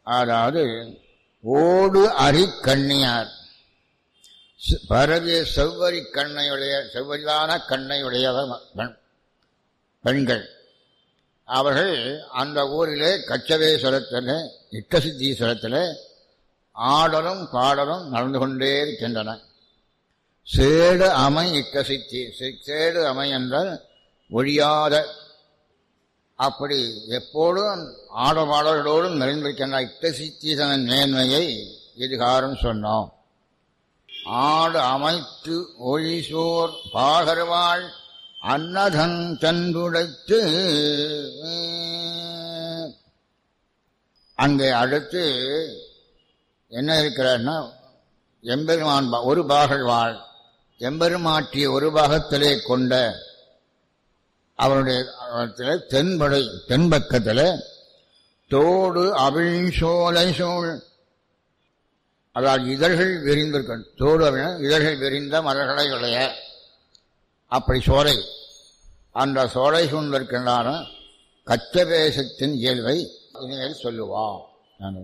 அதாவது ஓடு அரிக்கண்ணியார் செ- பரவிய செவ்வரி கண்ணையுடைய செவ்வரிதான கண்ணையுடைய பெண்- பெண்கள் அவர்கள் அந்த ஊரிலே கச்சவேஸ்வரத்தில் இட்டசித்தீஸ்வரத்தில் ஆடலும் பாடலும் நடந்து கொண்டே இருக்கின்றன சேடு அமை இக்கசித்தி சே- சேடு அமை என்றால் ஒழியாத அப்படி எப்போதும் ஆடபாடல்களோடும் நிறைந்திருக்கின்ற இட்டசித்தீசனின் மேன்மையை இதுகாரம் சொன்னோம் ஆடு அமைத்து ஒழிசோர் பாகர்வாள் அன்னதன் தன்றுடைத்து அங்கே அடுத்து என்ன இருக்கிறார்னா எம்பெருமான் பா- ஒரு பாகல் வாழ் எம்பெருமாட்டிய ஒரு பாகத்திலே கொண்ட அவருடைய அவரத்திலே தென்படை தென்பக்கத்தில் தோடு அவிழ் சோலை சோழ் அதாவது இதழ்கள் விரிந்திருக்கும் தோடு அப்படின்னா இதழ்கள் விரிந்த மலர்களை உடைய அப்படி சோலை அந்த சோலை சூழ்ந்திருக்கின்றான கச்சபேசத்தின் இயல்பை இனிமேல் சொல்லுவான் நான்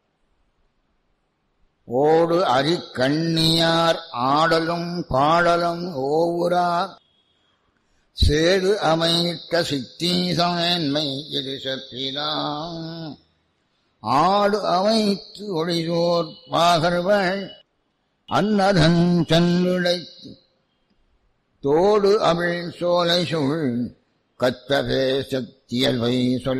ஓடு அரி கண்ணியார் ஆடலும் பாடலும் ஓவுரா சேடு அமைக்க சித்தீசமேன்மை இது செப்பினான் ஆடு அமைத்து ஒளிதோர் பாகர்வள் அன்னதன் சென்னுடைத்து தோடு அமிழ் சோலை சுள் கத்தவே சத்தியல்வை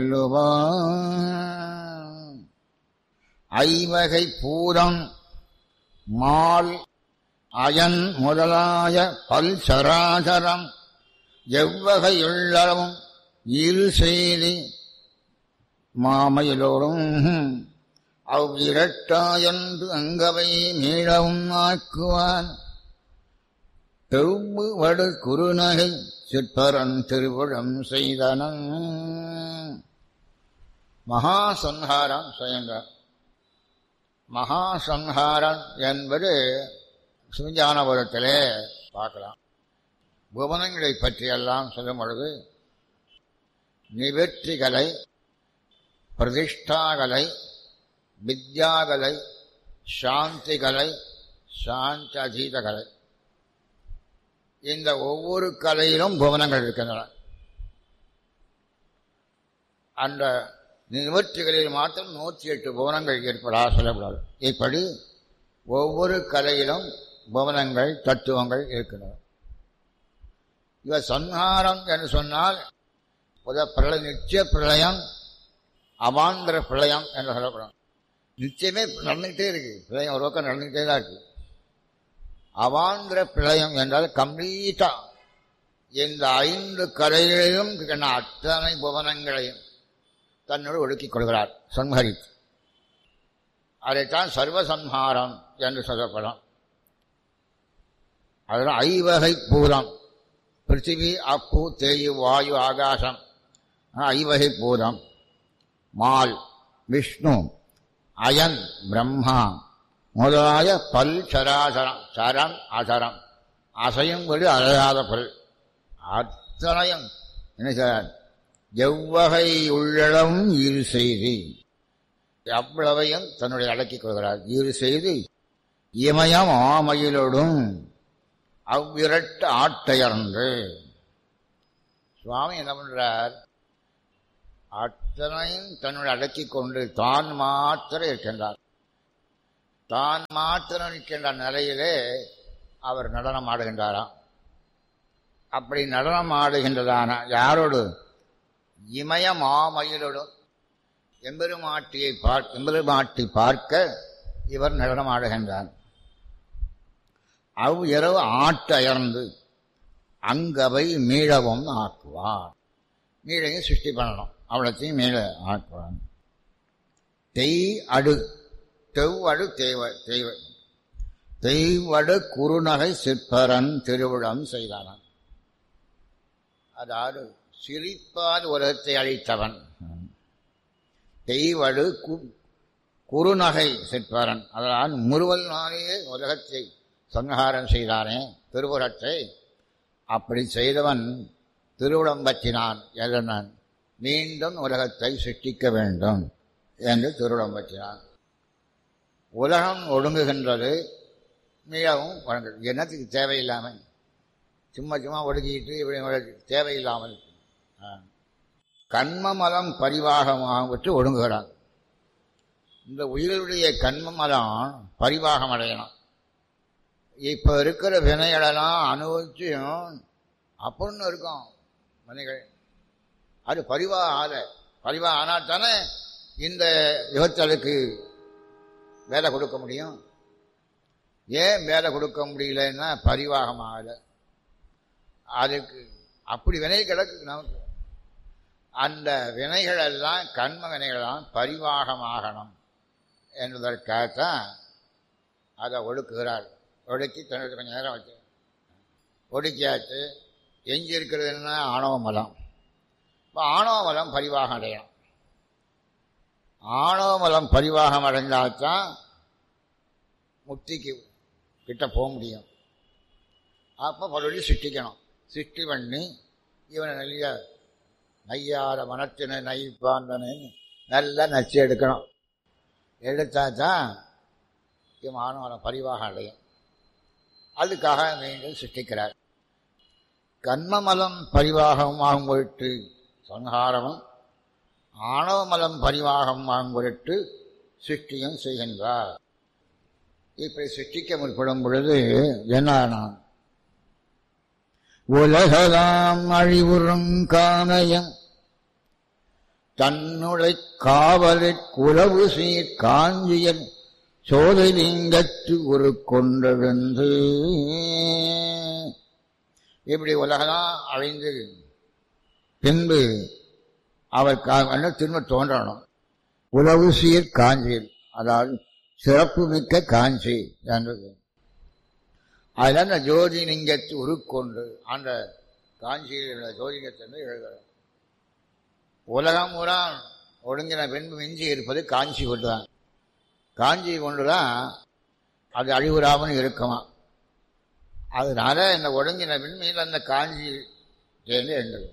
சொல்லுவான் ஐவகை பூதம் மால் அயன் முதலாய பல் சராசரம் எவ்வகையுள்ளவும் இரு செய்தி மாமையிலோடும் அவ்விரட்டாயன்று அங்கவை மீளவும் ஆக்குவான் தெவ்வு வடு குறுநகை சிற்பரன் திருவிழம் செய்தனன் மகாசம்ஹாரம் செய்கின்றார் மகாசம்ஹாரம் என்பது சிவஞானபுரத்திலே பார்க்கலாம் புவனங்களை பற்றியெல்லாம் சொல்லும் பொழுது நிவர்த்திகளை பிரதிஷ்டாகலை வித்யாகலை சாந்திகலை சாந்தி அதீத கலை இந்த ஒவ்வொரு கலையிலும் புவனங்கள் இருக்கின்றன அந்த நிவர்த்திகளில் மாத்திரம் நூற்றி எட்டு புவனங்கள் ஏற்படாத சொல்லக்கூடாது இப்படி ஒவ்வொரு கலையிலும் புவனங்கள் தத்துவங்கள் இருக்கின்றன இவ சன்ஹாரம் என்று சொன்னால் புத பிரளய நிச்சய பிரளயம் அவாந்திர பிரளயம் என்று சொல்லப்படும் நிச்சயமே நடந்துகிட்டே இருக்கு பிரளயம் ஒரு பக்கம் நடந்துகிட்டே தான் இருக்கு அவாந்திர பிரளயம் என்றால் கம்ப்ளீட்டா இந்த ஐந்து கரைகளிலும் இருக்கின்ற அத்தனை புவனங்களையும் தன்னோடு ஒடுக்கிக் கொள்கிறார் சம்ஹரித்து அதைத்தான் சர்வசம்ஹாரம் என்று சொல்லப்படும் அதனால் ஐவகை பூதம் பிருத்திவி அப்பு தேயு வாயு ஆகாசம் ஐவகை பூதம் மால் விஷ்ணு அயன் பிரம்மா முதலாய பல் சராசரம் சரம் அசரம் அசையும் கொடு அழகாத பொருள் அத்தனையும் என்ன சார் எவ்வகை உள்ளளவும் இரு செய்தி அவ்வளவையும் தன்னுடைய அடக்கிக் கொள்கிறார் இரு செய்தி இமயம் ஆமையிலோடும் அவ்விரட்டு ஆட்டையர்ந்து சுவாமி என்ன பண்றார் அத்தனையும் தன்னுடைய அடக்கிக் கொண்டு தான் மாத்திரம் இருக்கின்றார் தான் மாத்திரம் இருக்கின்ற நிலையிலே அவர் நடனம் ஆடுகின்றாராம் அப்படி நடனம் ஆடுகின்றதான யாரோடு இமய மாமயிலோடு எம்பெருமாட்டியை பார்க்க எம்பெருமாட்டி பார்க்க இவர் நடனம் ஆடுகின்றார் அவ் இரவு ஆட்டயர்ந்து அங்கவை மீளவும் ஆக்குவார் மீளையும் சிருஷ்டி பண்ணணும் அவ்வளோத்தையும் மீள ஆக்குவார் தெய் அடு தெவ்வடு தேவ தெய்வ தெய்வடு குறுநகை சிற்பரன் திருவிழம் செய்தானான் அதாவது சிரிப்பால் உலகத்தை அழித்தவன் தெய்வடு குறுநகை சிற்பரன் அதனால் முறுவல் நாளையே உலகத்தை சங்காரம் செய்தானே திருவுரத்தை அப்படி செய்தவன் திருவிழம் பற்றினான் எதனான் மீண்டும் உலகத்தை சிருஷ்டிக்க வேண்டும் என்று திருவிழம் பற்றினான் உலகம் ஒடுங்குகின்றது மிகவும் வழங்குது என்னத்துக்கு தேவையில்லாமல் சும்மா சும்மா ஒடுக்கிட்டு இப்படி தேவையில்லாமல் கண்மமலம் பரிவாகமாக விட்டு ஒடுங்குகிறான் இந்த உயிர்களுடைய கண்மமலம் பரிவாகம் அடையணும் இப்போ இருக்கிற வினைகளெல்லாம் அனுபவிச்சும் அப்படின்னு இருக்கும் வினைகள் அது பரிவா ஆல பரிவா ஆனால் தானே இந்த யுகத்தலுக்கு வேலை கொடுக்க முடியும் ஏன் வேலை கொடுக்க முடியலன்னா பரிவாகம் ஆகலை அதுக்கு அப்படி வினை கிடக்கு நமக்கு அந்த வினைகள் எல்லாம் கண்ம வினைகளெல்லாம் பரிவாகமாகணும் என்பதற்காகத்தான் அதை ஒடுக்குகிறார் ஒடுக்கி தன்னுடைய கொஞ்சம் நேரம் வச்சு ஒடுக்கியாச்சு எஞ்சி இருக்கிறதுன்னா ஆணவ மலம் இப்போ ஆணவ மலம் பரிவாகம் அடையணும் ஆணவ மலம் பரிவாகம் அடைஞ்சால்தான் முக்திக்கு கிட்ட போக முடியும் அப்போ மறுபடியும் சிருஷ்டிக்கணும் சிருஷ்டி பண்ணி இவனை நல்ல நையார மனத்தினை நைப்பாந்தனை நல்லா நச்சு எடுக்கணும் எடுத்தா தான் இவன் ஆணவனம் பரிவாக அடையும் அதுக்காக மீண்டும் சிருஷ்டிக்கிறார் கண்மமலம் பரிவாகமாகும் பொருட்டு சங்காரமும் ஆணவமலம் பரிவாகமாகும் பொருட்டு சிருஷ்டியும் செய்கின்றார் இப்படி சிருஷ்டிக்க முற்படும் பொழுது என்ன உலகலாம் அழிவுறும் காணயம் தன்னுடை காவலிற் குலவு சீர் காஞ்சியன் சோதலிங்கத்து ஒரு கொண்டெழுந்து இப்படி உலகலாம் அழிந்து பின்பு அவர் திரும்ப தோன்றணும் உலவு சீர் காஞ்சியில் அதாவது சிறப்பு மிக்க காஞ்சி என்றது அதில் அந்த ஜோதிலிங்கத்து உருக்கொண்டு அந்த காஞ்சியில் உள்ள ஜோதிலிங்கத்தை எழுதுகிறார் உலகம் பூரா ஒடுங்கின பின்பு மிஞ்சி இருப்பது காஞ்சி கொண்டுதான் காஞ்சி கொண்டுதான் அது அழிவுறாமல் இருக்குமா அதனால இந்த ஒடுங்கின பின்மையில் அந்த காஞ்சி சேர்ந்து எழுந்தது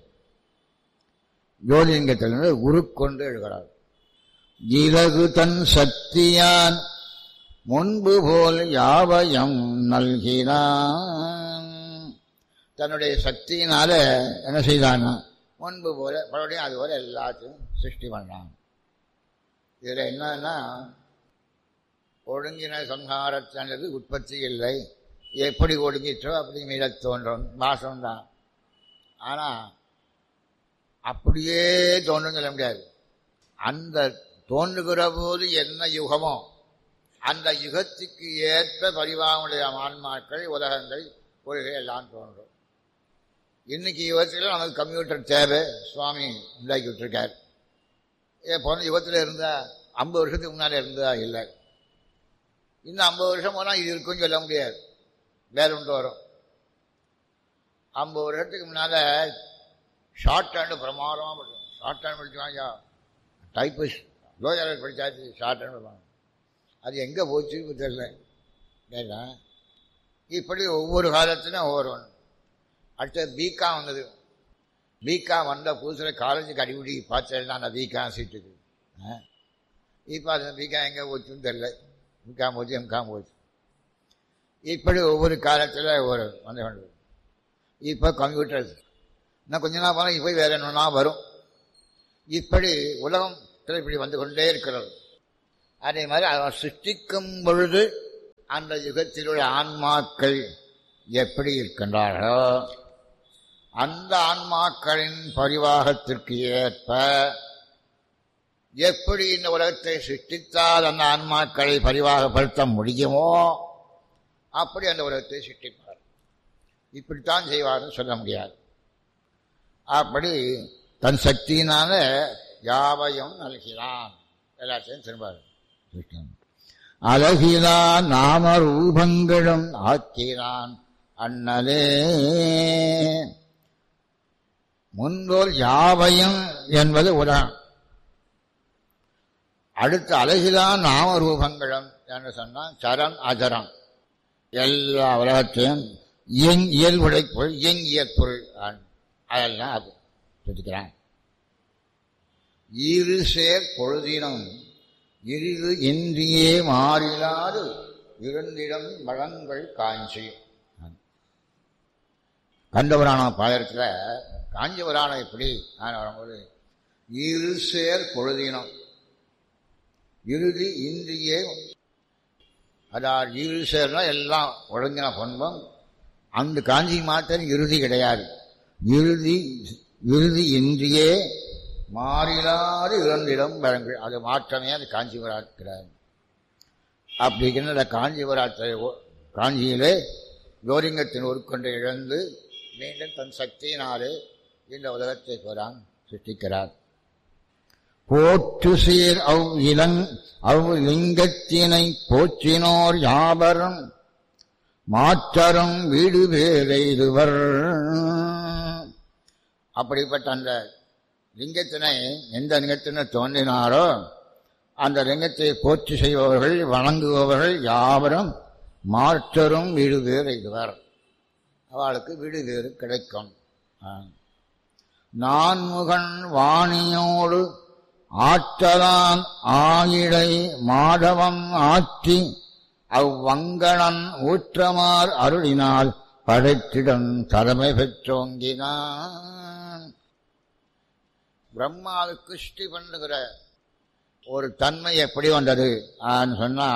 ஜோதிலிங்கத்திலிருந்து உருக்கொண்டு எழுகிறார் இலகு தன் சக்தியான் முன்பு போல் யாவயம் நல்கினான் தன்னுடைய சக்தியினால என்ன செய்தானா முன்பு போல மறுபடியும் அது போல எல்லாத்தையும் சிருஷ்டி பண்ணான் இதில் என்னன்னா ஒழுங்கின சம்ஹாரத்தானது உற்பத்தி இல்லை எப்படி ஒடுங்கிற்றோ அப்படி மீளத் தோன்றும் வாசம்தான் ஆனால் அப்படியே தோன்றும் சொல்ல முடியாது அந்த தோன்றுகிற போது என்ன யுகமோ அந்த யுகத்துக்கு ஏற்ப பரிவாகமுடைய ஆன்மாக்கள் உலகங்கள் கொள்கை எல்லாம் தோன்றும் இன்னைக்கு யுகத்தில் நமக்கு கம்ப்யூட்டர் தேவை சுவாமி உண்டாக்கி விட்டுருக்கார் ஏன் போன யுகத்தில் இருந்தால் ஐம்பது வருஷத்துக்கு முன்னாடி இருந்தா இல்லை இன்னும் ஐம்பது வருஷம் போனால் இது இருக்குன்னு சொல்ல முடியாது வேற ஒன்று வரும் ஐம்பது வருஷத்துக்கு முன்னால் ஷார்ட் ஹேண்டு பிரமாதமாக படிச்சோம் ஷார்ட் ஹேண்ட் படிச்சுவாங்க டைப்பிஸ்ட் லோயர் படித்தாச்சு ஷார்ட் ஹேண்ட் படிப்பாங்க அது எங்கே போச்சு தெரியல கேட்டா இப்படி ஒவ்வொரு காலத்திலும் ஒவ்வொரு ஒன்று அடுத்தது பிகா வந்தது பிகா வந்த புதுசில் காலேஜுக்கு அடிக்கடி பார்த்தேன்னா அந்த பிகா சீட்டுக்கு இப்போ அது பிகா எங்கே போச்சுன்னு தெரியல பிகா போச்சு எம்கா போச்சு இப்படி ஒவ்வொரு காலத்தில் ஒவ்வொரு வந்து கொண்டு இப்போ கம்ப்யூட்டர் இன்னும் கொஞ்ச நாள் போனால் இப்போ வேறு என்னன்னா வரும் இப்படி உலகம் இப்படி வந்து கொண்டே இருக்கிறது அதே மாதிரி அவன் சிருஷ்டிக்கும் பொழுது அந்த யுகத்தில் உள்ள ஆன்மாக்கள் எப்படி இருக்கின்றார்களோ அந்த ஆன்மாக்களின் பரிவாகத்திற்கு ஏற்ப எப்படி இந்த உலகத்தை சிருஷ்டித்தால் அந்த ஆன்மாக்களை பரிவாகப்படுத்த முடியுமோ அப்படி அந்த உலகத்தை சிருஷ்டிப்பார் இப்படித்தான் செய்வார்னு சொல்ல முடியாது அப்படி தன் சக்தியினால யாவையும் நல்கிறான் எல்லாத்தையும் திரும்பார் அழகிலா நாம ரூபங்களும் ஆக்கிறான் அண்ணலே முன்போல் யாவையும் என்பது உலகம் அடுத்து அழகிலா நாம ரூபங்களும் என்று சொன்னால் சரம் அஜரம் எல்லா உலகத்தையும் இயங் இயல்புடை பொருள் இயங்கிய பொருள் அதெல்லாம் அது சொல்லிக்கிறான் இரு சேர் பொழுதினும் இரிது இன்றியே மாறிலாது இருந்திடம் வளங்கள் காஞ்சி கண்டபுராணம் பாயத்தில் காஞ்சிபுராணம் எப்படி நான் வரும்போது இரு சேர் பொழுதினம் இறுதி இன்றியே அதாவது இரு சேர்னா எல்லாம் ஒழுங்கின பண்பம் அந்த காஞ்சி மாத்திரம் இறுதி கிடையாது இறுதி இறுதி இன்றியே மாறிலாது இரண்டிடம் வழங்கு அது மாற்றமே அது காஞ்சிபுரம் கிடையாது அப்படிங்கிற அந்த காஞ்சிபுரத்தை காஞ்சியிலே ஜோலிங்கத்தின் உருக்கொண்டை இழந்து மீண்டும் தன் சக்தியினாலே இந்த உலகத்தை போறான் சிருஷ்டிக்கிறார் போற்று சீர் அவ் இளங் அவ் லிங்கத்தினை போற்றினோர் யாவரும் மாற்றரும் வீடு பேரெய்துவர் அப்படிப்பட்ட அந்த லிங்கத்தினை எந்த லிங்கத்தினை தோன்றினாரோ அந்த லிங்கத்தை போற்றி செய்பவர்கள் வணங்குபவர்கள் யாவரும் மாற்றரும் வீடு பேர் எய்துவர் அவளுக்கு வீடு பேறு கிடைக்கும் நான்முகன் வாணியோடு ஆற்றலான் ஆயிடை மாதவம் ஆற்றி அவ்வங்கணன் ஊற்றமார் அருளினால் படைத்திடம் தலைமை பெற்றோங்கினான் பிரம்மாவுக்கு சிருஷ்டி பண்ணுகிற ஒரு தன்மை எப்படி வந்தது சொன்னா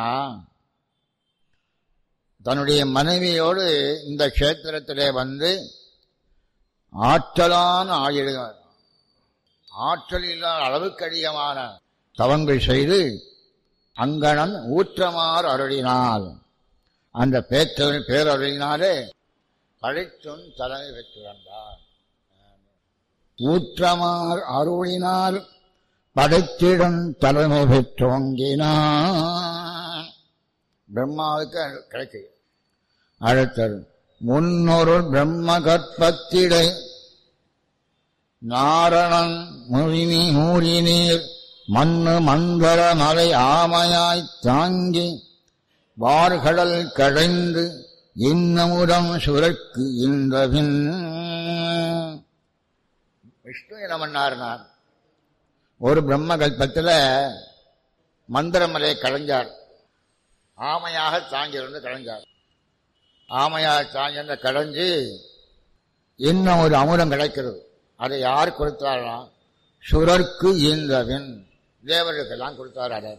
தன்னுடைய மனைவியோடு இந்த கஷேத்திரத்திலே வந்து ஆற்றலான ஆயுள் ஆற்றல் இல்லாத அளவுக்கு அதிகமான தவங்கள் செய்து அங்கணன் ஊற்றமார் அருளினால் அந்த பேச்சவன் பேரருளினாலே படைத்தும் தலைமை பெற்று வந்தார் ஊற்றமார் அருளினால் படைத்திடம் தலைமை பெற்றோங்கினான் பிரம்மாவுக்கு கிடைக்கு அடுத்தது முன்னொரு பிரம்ம கற்பத்திடை நாரணன் முழினி மூரிநீர் மண்ணு மந்தர மலை ஆமையாய்த் தாங்கி வார்கடல் கடைந்து இன்னமுடம் சுரக்கு இன்றபின் விஷ்ணு என்ன பண்ணார்னா ஒரு பிரம்ம கல்பத்தில் மந்திரமலை கடைஞ்சார் ஆமையாக தாங்கியிருந்து கடைஞ்சார் ஆமையாக தாங்கியிருந்த கடைஞ்சு இன்னும் ஒரு அமுதம் கிடைக்கிறது அதை யார் கொடுத்தாரா சுரர்க்கு ஈந்தவின் தேவர்களுக்கெல்லாம் கொடுத்தார் அதை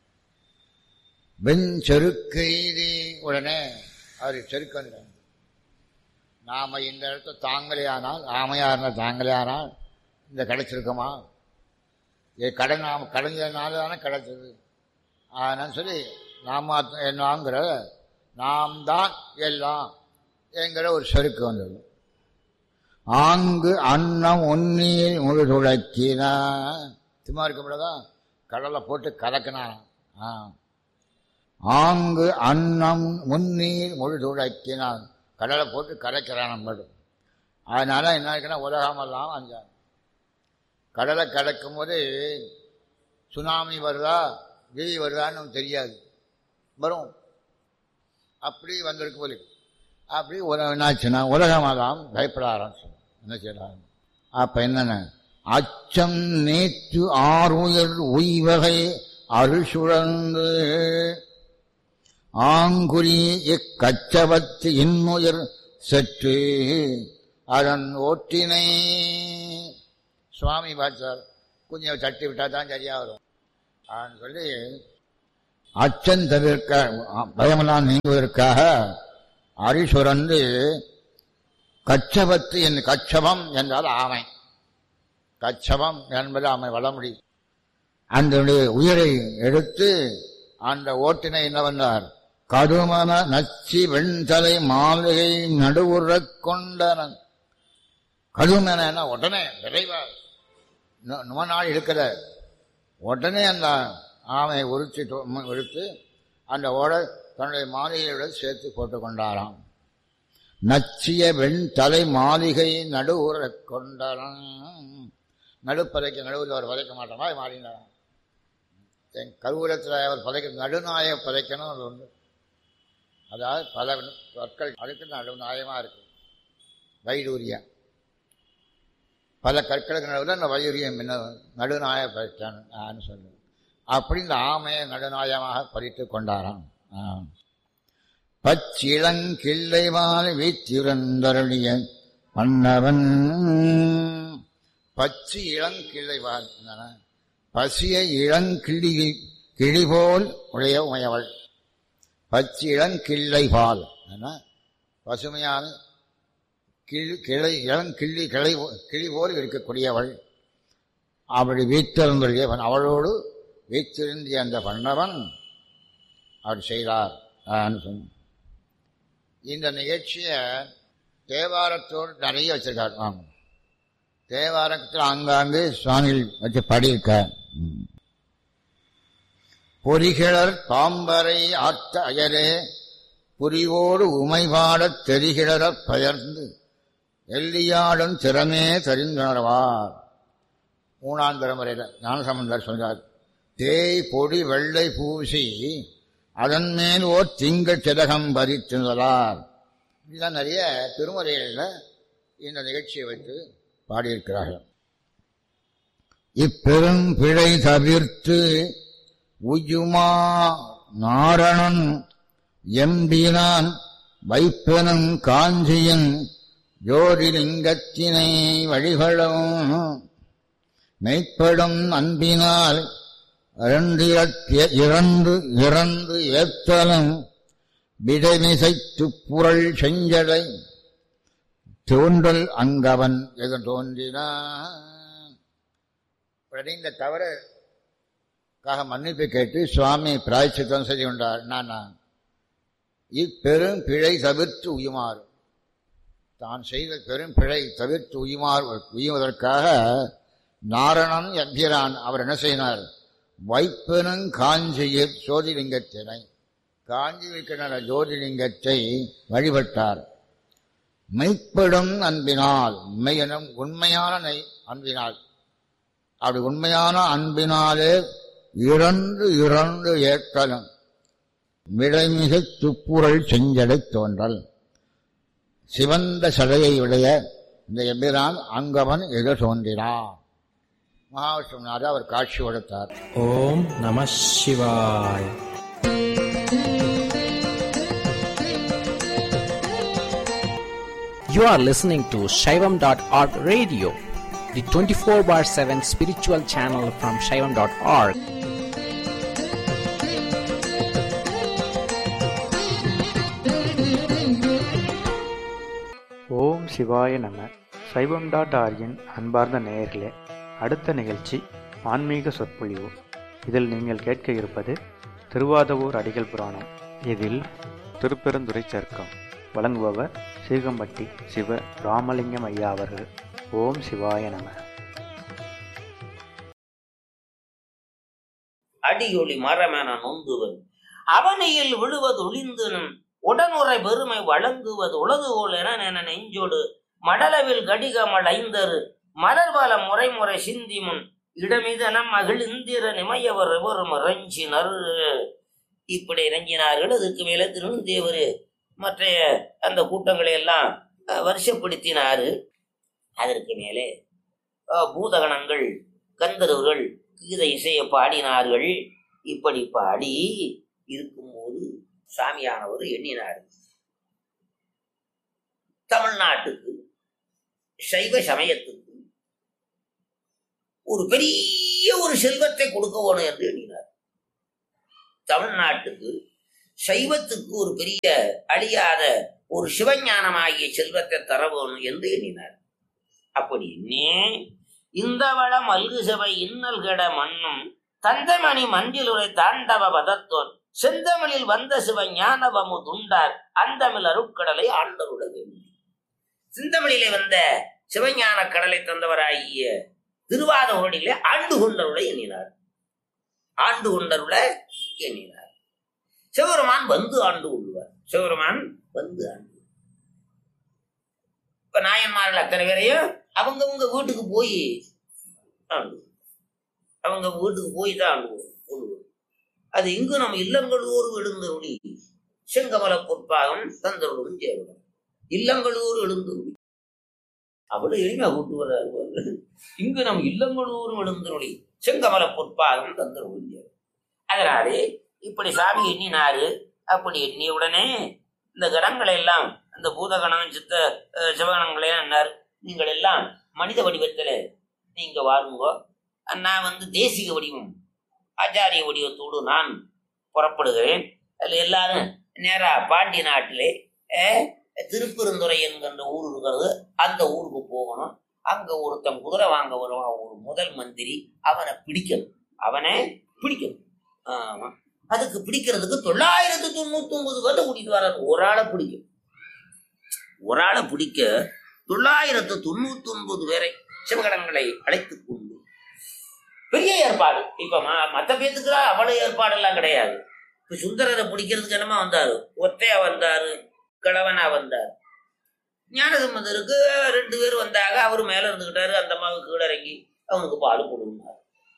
வெண் செருக்கு உடனே அவர் செருக்கு வந்தார் நாம இந்த இடத்த தாங்கலையானால் ஆமையா இருந்தால் தாங்கலையானால் இந்த கிடைச்சிருக்குமா இது கடை நாம் கடைஞ்சதுனால தானே கிடைச்சது அதனால சொல்லி நாம என்னங்கிற நாம் தான் எல்லாம் என்கிற ஒரு செருக்கு வந்தது ஆங்கு அன்னம் உன்னீர் முழு துளக்கினா சும்மா இருக்கக்கூடாதா கடலை போட்டு கலக்கினான் ஆ ஆங்கு அன்னம் முன்னீர் முழு துளக்கினான் கடலை போட்டு கலக்கிறான் நம்மளும் அதனால என்ன இருக்குன்னா உலகமெல்லாம் அஞ்சா கடலை கலக்கும் போது சுனாமி வருதா கிழி வருதான்னு நமக்கு தெரியாது வரும் அப்படி வந்திருக்கு போல அப்படி உலகம் என்னாச்சுன்னா உலகமெல்லாம் பயப்பட ஆரம்பிச்சு என்ன செய்யலாம் அப்ப என்னென்ன அச்சம் நேற்று ஆறுயர் உய்வகை அருசுழந்து ஆங்குரி இக்கச்சவத்து இன்னுயர் சற்று அதன் ஓட்டினை சுவாமி பார்த்தார் கொஞ்சம் தட்டி விட்டா தான் சரியா வரும் அப்படின்னு சொல்லி அச்சம் தவிர்க்க பயமெல்லாம் நீங்குவதற்காக அரிசுரந்து கச்சபத்து என் கச்சபம் என்றால் ஆமை கச்சபம் என்பது ஆமை வளமுடி அந்த உயிரை எடுத்து அந்த ஓட்டினை என்ன வந்தார் கடுமன நச்சி வெண்தலை மாளிகை நடுவுறக் கொண்டனன் கடுமன உடனே விரைவா ரொம்ப நாள் இருக்கிற உடனே அந்த ஆமை உரிச்சு உரித்து அந்த ஓட தன்னுடைய மாளிகையோட சேர்த்து போட்டு கொண்டாராம் நச்சிய வெண் தலை மாளிகை நடுவுற கொண்டாராம் நடுப்பதைக்க நடுவில் அவர் பதைக்க மாட்டோமா மாறினாராம் என் கருவூலத்தில் அவர் பதைக்க நடுநாய பதைக்கணும் அது ஒன்று அதாவது பல சொற்கள் அதுக்கு நடுநாயமாக இருக்கு வைடூரியம் பல கற்களுக்கு நடுவில் அந்த வையூரியம் என்ன நடுநாய பதைச்சான்னு சொல்லுவேன் அப்படி இந்த ஆமையை நடுநாயமாக பறித்து கொண்டாராம் ஆ. பச்சிளங்கிள்ளைவால் வீச்சிருந்தருளிய மன்னவன் பச்சு இளங்கிள்ளைவால் என்னன்னா, பசிய இளங்கிள்ளி கிளிபோல் உடைய உமையவள் பச்சு இளங்கிள்ளைவால் என்ன பசுமையான கிளி கிளை இளங்கிள்ளி கிளை கிளி போல் இருக்கக்கூடியவள் அப்படி வீட்டிருந்தவன் அவளோடு வீற்றிருந்திய அந்த பண்ணவன் அவர் செய்தார் ஆன்னு சொன்ன இந்த நிகழ்ச்சியை தேவாரத்தோடு நிறைய வச்சிருக்காரு ஆமாம் தேவாரத்தில் ஆங்காங்கு சுவாமிகள் வச்சு பாடியிருக்கார் ம். பொறிகிழர் பாம்பரை ஆர்த்த அயரே புரிவோடு உமைபாடத் தெரிகிழறப் பெயர்ந்து எல்லியாடும் திறமே தெரிந்துணர்வார் மூணாம் தலைமுறையில் ஞானசம்பந்தர் சொல்றார் தேய் பொடி வெள்ளை பூசி அதன் மேல் ஓர் திங்கள் சிதகம் பறித்துள்ளார் இதுதான் நிறைய திருமுறைகளில் இந்த நிகழ்ச்சியை வைத்து பாடியிருக்கிறார்கள் இப்பெரும் பிழை தவிர்த்து உயுமா நாரணன் எம்பினான் வைப்பெனும் காஞ்சியின் ஜோதிலிங்கத்தினை வழிகளும் மெய்ப்படும் அன்பினால் இரண்டிரத்திய- இறந்து இறந்து ஏத்தலும் விடைமிசைத்து புரள் செஞ்சடை தோன்றல் அங்கவன் எது தோன்றினான் உடனே இந்த தவறுக்காக மன்னிப்பு கேட்டு சுவாமி பிராய்ச்சித்தம் செய்து கொண்டார் நான் இப்பெரும் பிழை தவிர்த்து உயுமாறு தான் செய்த பெரும் பிழை தவிர்த்து உயுமாறு உயுவதற்காக நாரணன் எம்பிரான் அவர் என்ன செய்தார் வைப்பெனும் காஞ்சியில் ஜோதிலிங்கத்தினை காஞ்சி வைக்கிற ஜோதிலிங்கத்தை வழிபட்டார் மெய்ப்படும் அன்பினால் மெய்யனும் உண்மையான நெய் அன்பினால் அப்படி உண்மையான அன்பினாலே இறந்து இறந்து ஏற்றலும் விடைமிகு துப்புரல் செஞ்சடை தோன்றல் சிவந்த சடையை உடைய இந்த எம்பிரான் அங்கவன் எது தோன்றினான் மகாவிஷ்ணுநாத அவர் காட்சி கொடுத்தார் ஓம் நம சிவாய் You are listening to Shaivam.org radio, the 24 bar 7 spiritual channel from Shaivam.org. ஓம் சிவாய நம சைவம் டாட் ஆர்கின் அன்பார்ந்த நேயர்களே அடுத்த நிகழ்ச்சி ஆன்மீக சொற்பொழிவு இதில் நீங்கள் கேட்க இருப்பது திருவாதவூர் அடிகள் புராணம் இதில் திருப்பெருந்துறை சர்க்கம் வழங்குபவர் சீகம்பட்டி சிவ ராமலிங்கம் ஐயா அவர்கள் ஓம் சிவாய நம அடியொளி மரமென நொந்துவன் அவனியில் விழுவது ஒளிந்துனும் உடனுரை பெருமை வழங்குவது உலதுகோல் என என நெஞ்சோடு மடலவில் கடிகமல் ஐந்தரு மலர்வல முறை முறை சிந்திமுன் இடமிதனம் மகிழ் இந்திர நிமையவர் எவரும் இறைஞ்சினர் இப்படி இறங்கினார்கள் அதுக்கு மேல திருநந்தேவர் மற்ற அந்த கூட்டங்களை எல்லாம் அஹ், வருஷப்படுத்தினாரு அதற்கு மேலே அஹ், பூதகணங்கள் கந்தர்வர்கள் கீத இசையை பாடினார்கள் இப்படி பாடி இருக்கும்போது சாமியானவர் எண்ணினார் தமிழ்நாட்டுக்கு சைவ சமயத்துக்கு ஒரு பெரிய ஒரு செல்வத்தை கொடுக்க வேணும் என்று எண்ணினார் தமிழ்நாட்டுக்கு சைவத்துக்கு ஒரு பெரிய அழியாத ஒரு சிவஞானமாகிய செல்வத்தை தர வேணும் என்று எண்ணினார் அப்படி எண்ணி இந்த வள மல்கு சபை இன்னல் கெட மண்ணும் தந்தமணி மஞ்சிலுரை தாண்டவ பதத்தோன் செந்தமிழில் வந்த சிவ ஞானவமு துண்டார் அந்தமிழ் அருட்கடலை ஆண்டருட வேண்டும் சிந்தமிழிலே வந்த சிவஞான கடலை தந்தவராகிய திருவாத உரடிலே ஆண்டு கொண்டருளை எண்ணினார் ஆண்டு கொண்டருள எண்ணினார் சிவபெருமான் வந்து ஆண்டு கொள்வார் சிவபெருமான் வந்து ஆண்டு இப்ப நாயன்மார்கள் அத்தனை பேரையும் அவங்கவுங்க வீட்டுக்கு போய் ஆண்டு அவங்க வீட்டுக்கு போய் தான் ஆண்டு கொள்வோம் அது இங்கு நம்ம இல்லங்களூர் எழுந்தருளி செங்கமல பொற்பாகம் தந்தருளும் சேவகம் இல்லங்களூர் எழுந்தருளி அவ்வளவு எளிமையா கூட்டு வர்றாரு பாருங்க. இங்கு நம் இல்லங்களூரும் எழுந்தருளி செங்கமல பொற்பாகம் தந்தருளும் சேவகம் அதனாலே இப்படி சாமி எண்ணினாரு அப்படி எண்ணிய உடனே இந்த கணங்களை எல்லாம் இந்த பூதகணம் சித்த அஹ், சிவகணங்களை என்னார் நீங்கள் எல்லாம் மனித வடிவத்தில் நீங்க வாருங்கோ நான் வந்து தேசிக வடிவம் ஆச்சாரிய வடிவத்தோடு நான் புறப்படுகிறேன் அதில் எல்லாரும் நேரா பாண்டி நாட்டிலே அஹ், திருப்பெருந்துறை என்கின்ற ஊர் இருக்கிறது அந்த ஊருக்கு போகணும் அங்க ஒருத்தன் குதிரை வாங்க வருவான் ஒரு முதல் மந்திரி அவனை பிடிக்கணும் அவனை பிடிக்கணும் ஆமா அதுக்கு பிடிக்கிறதுக்கு தொள்ளாயிரத்து தொண்ணூத்தி ஒன்பது பேர்த்த கூட்டிட்டு வர்றாரு ஒரு ஆளை பிடிக்கும் ஒரு ஆளை பிடிக்க தொள்ளாயிரத்து தொண்ணூத்தி ஒன்பது பேரை சிவகடங்களை அழைத்துக் கொண்டு பெரிய ஏற்பாடு இப்ப ம- மத்த பேத்துக்கு அவ்வளவு ஏற்பாடெல்லாம் கிடையாது இப்ப சுந்தரரை பிடிக்கிறதுக்கு என்னமா வந்தாரு ஒத்தையா வந்தாரு கிழவனா வந்தார் ஞானசம்பந்தருக்கு ரெண்டு பேர் வந்தாங்க அவரு மேல இருந்துகிட்டாரு அந்த அம்மாவுக்கு கீழே இறங்கி அவனுக்கு பால் கொடுந்தார்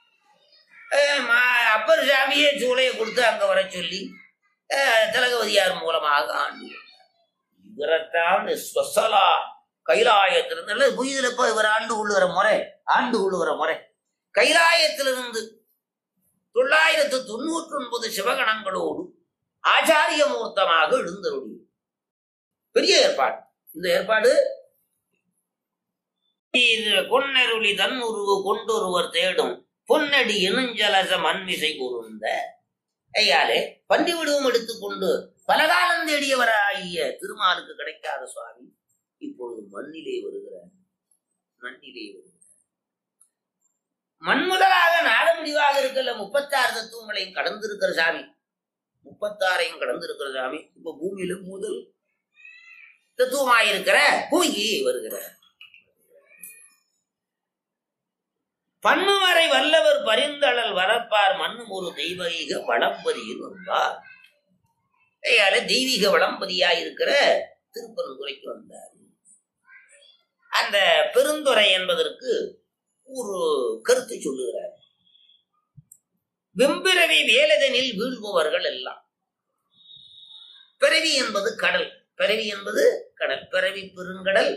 அப்பர் சாமியே சூளையை கொடுத்து அங்க வர சொல்லி அஹ், திலகவதியார் மூலமாக ஆண்டு இவரைத்தான் ஸ்வசலா கைலாயத்திலிருந்து புரியுதுல இப்ப இவர் ஆண்டு கொள்ளுகிற முறை ஆண்டு கொள்ளுகிற முறை கைலாயத்திலிருந்து தொள்ளாயிரத்து தொண்ணூற்றி ஒன்பது சிவகணங்களோடு ஆச்சாரிய மூர்த்தமாக எழுந்தருளி பெரிய ஏற்பாடு இந்த ஏற்பாடு இது பொன்னருளி தன்னுருவு கொண்டொருவர் தேடும் பொன்னடி எனுஞ்சலச மண்மிசை கூர்ந்த ஐயாலே பன்றி விடுவும் எடுத்துக்கொண்டு பலகாலம் தேடியவராகிய திருமாலுக்கு கிடைக்காத சுவாமி இப்பொழுது மண்ணிலே வருகிறார் மண்ணிலே வருகிறார் மண் முதலாக நாட முடிவாக இருக்கல முப்பத்தாறு தத்துவங்களையும் கடந்திருக்கிற சாமி முப்பத்தாறையும் கடந்திருக்கிற சாமி இப்ப பூமியில முதல் தத்துவமாயிருக்கிற பூமிக்கு வருகிறார் பன்னுவரை வல்லவர் பரிந்தளல் வரப்பார் மண்ணும் ஒரு தெய்வீக வளம்பதியில் வந்தார் ஐயால தெய்வீக வளம்பதியாய் இருக்கிற திருப்பரந்துரைக்கு வந்தார் அந்த பெருந்துறை என்பதற்கு ஒரு கருத்து சொல்லுகிறார் வெம்பிரவி வேலதனில் வீழ்பவர்கள் எல்லாம் பிறவி என்பது கடல் பிறவி என்பது கடல் பிறவி பெருங்கடல்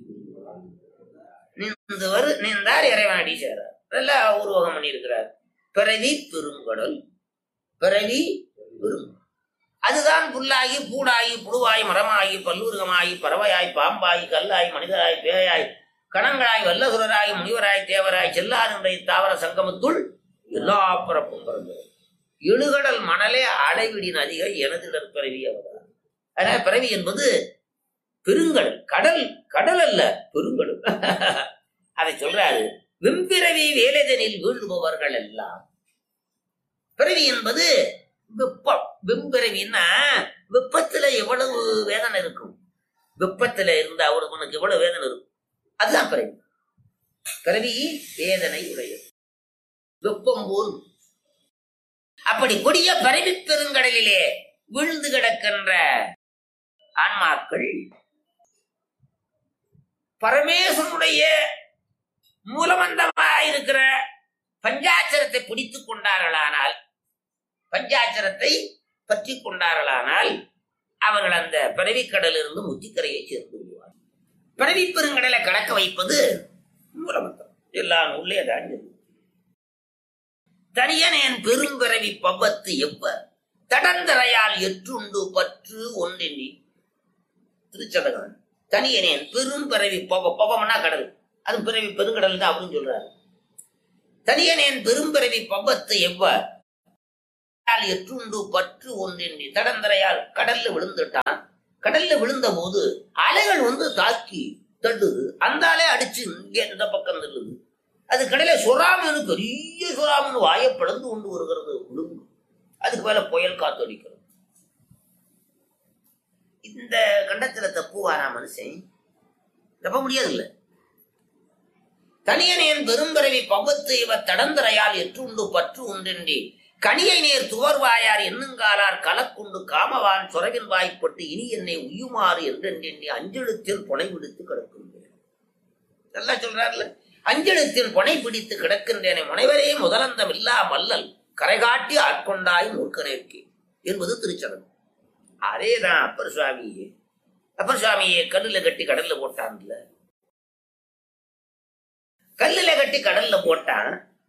நீந்தவர் நீந்தார் இறைவனடி சேரார் நல்லா உருவகம் பண்ணியிருக்கிறார் பிறவி பெருங்கடல் பிறவி பெரும் அதுதான் புல்லாகி பூடாகி புழுவாய் மரமாகி பல்லூர்கமாகி பறவையாய் பாம்பாய் கல்லாய் மனிதராய் பேயாய் கணங்களாய் வல்லசுரராய் முனிவராய் தேவராய் செல்லார் என்ற இத்தாவர சங்கமத்துள் எல்லா பிறப்பும் பிறந்தது எழுகடல் மணலே அலைவிடி நதிகள் எனதிடர் பிறவி அவதார் அதனால பிறவி என்பது பெருங்கடல் கடல் கடல் அல்ல பெருங்கடல் அதை சொல்றாரு வெம்பிறவி வேலைதனில் வீழ்பவர்கள் எல்லாம் பிறவி என்பது வெப்பம் வெம்பிறவின்னா வெப்பத்துல எவ்வளவு வேதனை இருக்கும் வெப்பத்துல இருந்தா அவருக்கு உனக்கு எவ்வளவு வேதனை இருக்கும் அதுதான் பிறவி பிறவி வேதனை உடையது வெப்பம் போல் அப்படி கொடிய பிறவி பெருங்கடலிலே விழுந்து கிடக்கின்ற ஆன்மாக்கள் பரமேஸ்வரனுடைய மூலமந்தமாயிருக்கிற பஞ்சாட்சரத்தை பிடித்துக் கொண்டார்களானால் பஞ்சாட்சரத்தை பற்றி கொண்டார்களானால் அவர்கள் அந்த பிறவிக்கடலிருந்து முத்திக்கரையை சேர்ந்து விடுவார் பிறவி பெருங்கடலை கடக்க வைப்பது மூலமந்தம் எல்லாம் உள்ளே தான் இருக்கு. தனியனேன் பெரும்பிறவி பவ்வத்து எப்ப தடந்தரையால் எற்றுண்டு பற்று ஒன்றெண்ணி திருச்சதகம் தனியனேன் பெரும் பிறவி பவ பவம்னா கடல் அது பிறவி பெருங்கடல் தான் அப்படின்னு சொல்றாரு தனியனேன் பெரும் பிறவி பவத்து எவ்வ எற்றுண்டு பற்று ஒன்றெண்ணி தடந்தரையால் கடல்ல விழுந்துட்டான் கடல்ல விழுந்த போது அலைகள் வந்து தாக்கி தட்டுது அந்த அலை அடிச்சு இங்க இந்த பக்கம் தள்ளுது அது கடையில சுறாமனு பெரிய சுறாமனு வாயை பிளந்து கொண்டு வருகிறது விழுங்கு அதுக்கு மேல புயல் காத்து அடிக்கிறது இந்த கண்டத்துல தப்புவாரா மனுஷன் தப்ப முடியாதுல்ல தனியனேன் பெரும்பிறவி பவ்வத்து இவ தடந்தரையால் எற்றுண்டு பற்று உண்டென்றி கனியை நேர் துவர்வாயார் எண்ணுங்காலார் கலக்குண்டு காமவான் சுரவின் வாய்ப்பட்டு இனி என்னை உயுமாறு என்றென்றெண்ணி அஞ்செழுத்தில் புனை விடுத்து கிடக்கின்றேன் நல்லா சொல்றாருல அஞ்செழுத்தில் புனை பிடித்து கிடக்கின்றேனே முனைவரே முதலந்தம் இல்லா மல்லல் கரைகாட்டி ஆட்கொண்டாய் மூர்க்கனேற்கே என்பது திருச்சனம் அதேதான் அப்பர் சுவாமியே அப்பர் சுவாமியை கல்லுல கட்டி கடல்ல போட்டான்ல கல்லுல கட்டி கடல்ல போட்டான்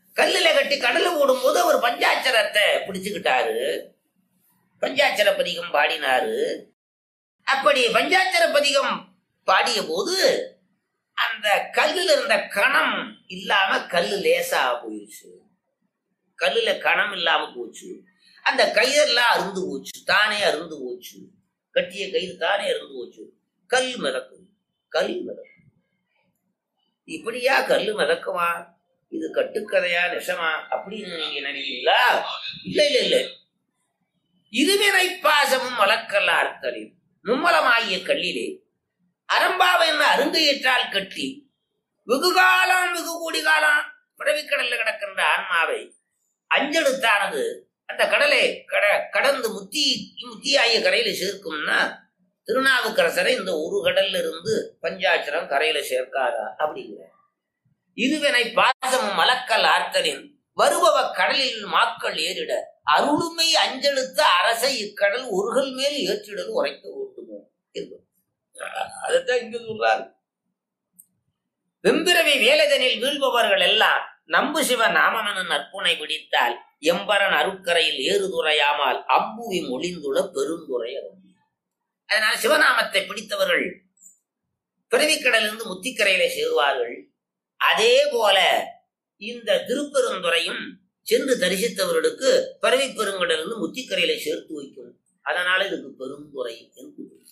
கல்லுல கட்டி கடல்ல போடும்போது அவர் பஞ்சாட்சரத்தை பிடிச்சுக்கிட்டாரு பஞ்சாட்சர பதிகம் பாடினாரு அப்படி பஞ்சாட்சர பதிகம் பாடிய போது அந்த கல்லுல இருந்த கணம் இல்லாம கல்லு லேசா போயிடுச்சு கல்லுல கணம் இல்லாம போச்சு அந்த கயிறெல்லாம் அருந்து போச்சு தானே அருந்து போச்சு கட்டிய கயிறு தானே அருந்து போச்சு கல் மிதக்கும் கல் மிதக்கும் இப்படியா கல்லு மிதக்குமா இது கட்டுக்கதையா நெசமா அப்படின்னு நீங்க நினைக்கிறீங்களா இல்ல இல்ல இல்ல இருவினை பாசமும் வழக்கல்ல அர்த்தலில் மும்மலமாகிய கல்லிலே அரம்பாவை என்ன அருங்கையிற்றால் கட்டி வெகு காலம் வெகு கோடி காலம் பிறவிக்கடல்ல கிடக்கின்ற ஆன்மாவை அஞ்செழுத்தானது அந்த கடலை கட கடந்து முத்தி முத்தியாகிய கரையில சேர்க்கும்னா திருநாவுக்கரசரை இந்த ஒரு கடல்ல இருந்து பஞ்சாட்சரம் கரையில சேர்க்காதா அப்படிங்கிற இருவினை பாசமும் மலக்கல் ஆர்த்தலின் வருபவ கடலில் மாக்கள் ஏறிட அருளுமை அஞ்செழுத்த அரசை இக்கடல் ஒருகள் மேல் ஏற்றிடல் உரைக்க ஓட்டுமோ இருக்கும் அதைத்தான் இங்க சொல்றாரு வெம்பிரவி வேலைதனில் வீழ்பவர்கள் எல்லாம் நம்பு சிவ நாமமென நற்புனை பிடித்தால் எம்பரன் அருக்கரையில் ஏறுதுறையாமல் அம்புவி மொழிந்துள்ள பெருந்துரை அருள். அதனால் சிவநாமத்தை பிடித்தவர்கள் பிறவிக்கடலிருந்து முத்திக்கரையில சேருவார்கள் அதே போல இந்த திருப்பெருந்துறையும் சென்று தரிசித்தவர்களுக்கு பிறவி பெருங்கடலிருந்து முத்திக்கரையில சேர்த்து வைக்கும் அதனால இதுக்கு பெருந்துறை என்று பெயர்.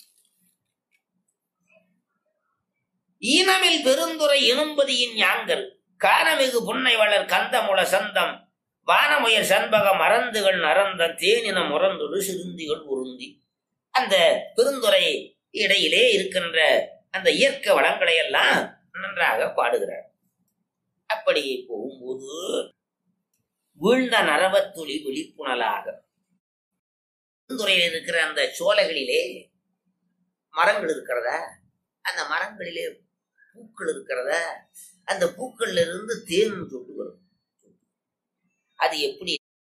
ஈனமில் பெருந்துறை எனும்பதியின் யாங்கல் கானமிகு புன்னை வளர் கந்தமுள சந்தம் வானமுயர் சண்பகம் மறந்துகள் நரந்த தேனின முரந்துடு சிறுந்திகள் உருந்தி அந்த பெருந்துறை இடையிலே இருக்கின்ற அந்த இயற்கை வளங்களை எல்லாம் நன்றாக பாடுகிறார் அப்படி போகும்போது வீழ்ந்த நரவத்துளி விழிப்புணலாக பெருந்துறையில் இருக்கிற அந்த சோலைகளிலே மரங்கள் இருக்கிறதா அந்த மரங்களிலே பூக்கள் இருக்கிறதா அந்த பூக்கள்ல இருந்து தேன் சொட்டு வரும் அது எப்படி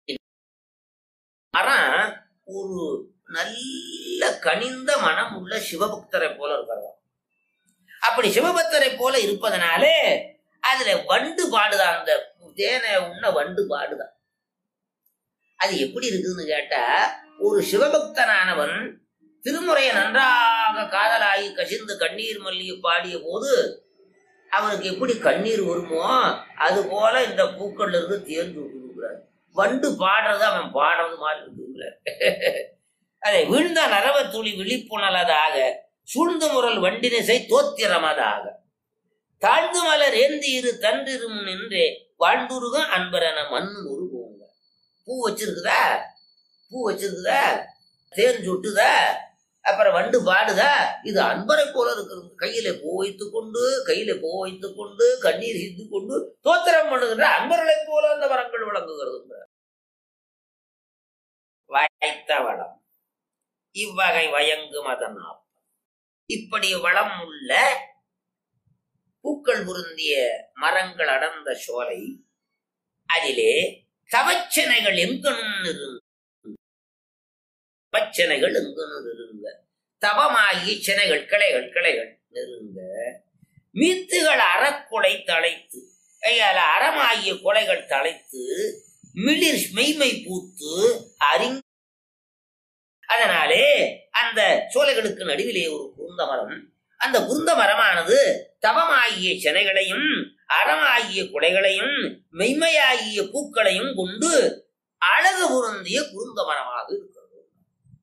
மரம் ஒரு நல்ல கனிந்த மனம் உள்ள சிவபக்தரை போல இருக்கிறதா அப்படி சிவபக்தரை போல இருப்பதனாலே அதுல வண்டு பாடுதான் அந்த தேனை உண்ண வண்டு பாடுதான் அது எப்படி இருக்குதுன்னு கேட்டா ஒரு சிவபக்தனானவன் திருமுறையை நன்றாக காதலாகி கசிந்து கண்ணீர் மல்லிகை பாடிய போது அவனுக்கு எப்படி கண்ணீர் வருமோ அது போல இந்த பூக்கள்ல இருந்து தேர்ந்து விட்டுருக்கிறார் வண்டு பாடுறது அவன் பாடுறது மாதிரி இருக்குங்கிறார் அதை வீழ்ந்த நரவ துளி விழிப்புணலதாக சூழ்ந்து முரல் வண்டினிசை தோத்திரமதாக தாழ்ந்து மலர் ஏந்தி இரு தன்றிரும் நின்றே வாழ்ந்துருக அன்பரன மண்ணு ஒரு போங்க பூ வச்சிருக்குதா பூ வச்சிருக்குதா தேன் சுட்டுதா அப்புறம் வண்டு பாடுதா இது அன்பரை போல இருக்கிறது கையில பூ வைத்துக் கொண்டு கையில பூ வைத்துக் கொண்டு கண்ணீர் சிந்து கொண்டு தோத்திரம் பண்ணுகின்ற அன்பர்களை போல அந்த வரங்கள் விளங்குகிறது வாய்த்த வளம் இவ்வகை வயங்கும் அதனால் இப்படி வளம் உள்ள பூக்கள் பொருந்திய மரங்கள் அடர்ந்த சோலை அதிலே தவச்சனைகள் எங்கனும் இருங்க தவச்சனைகள் எங்கனும் இருங்க தவமாகி சினைகள் கிளைகள் கிளைகள் நெருங்க மீத்துகள் அறக்குலை தழைத்து ஐயால அறமாகிய கொலைகள் தழைத்து மிளிர் மெய்மை பூத்து அறிங் அதனாலே அந்த சோலைகளுக்கு நடுவிலே ஒரு குருந்த மரம் அந்த குருந்த மரமானது தவமாகிய சினைகளையும் அறமாகிய குலைகளையும் மெய்மையாகிய பூக்களையும் கொண்டு அழகு பொருந்திய குருந்த மரமாக இருக்கு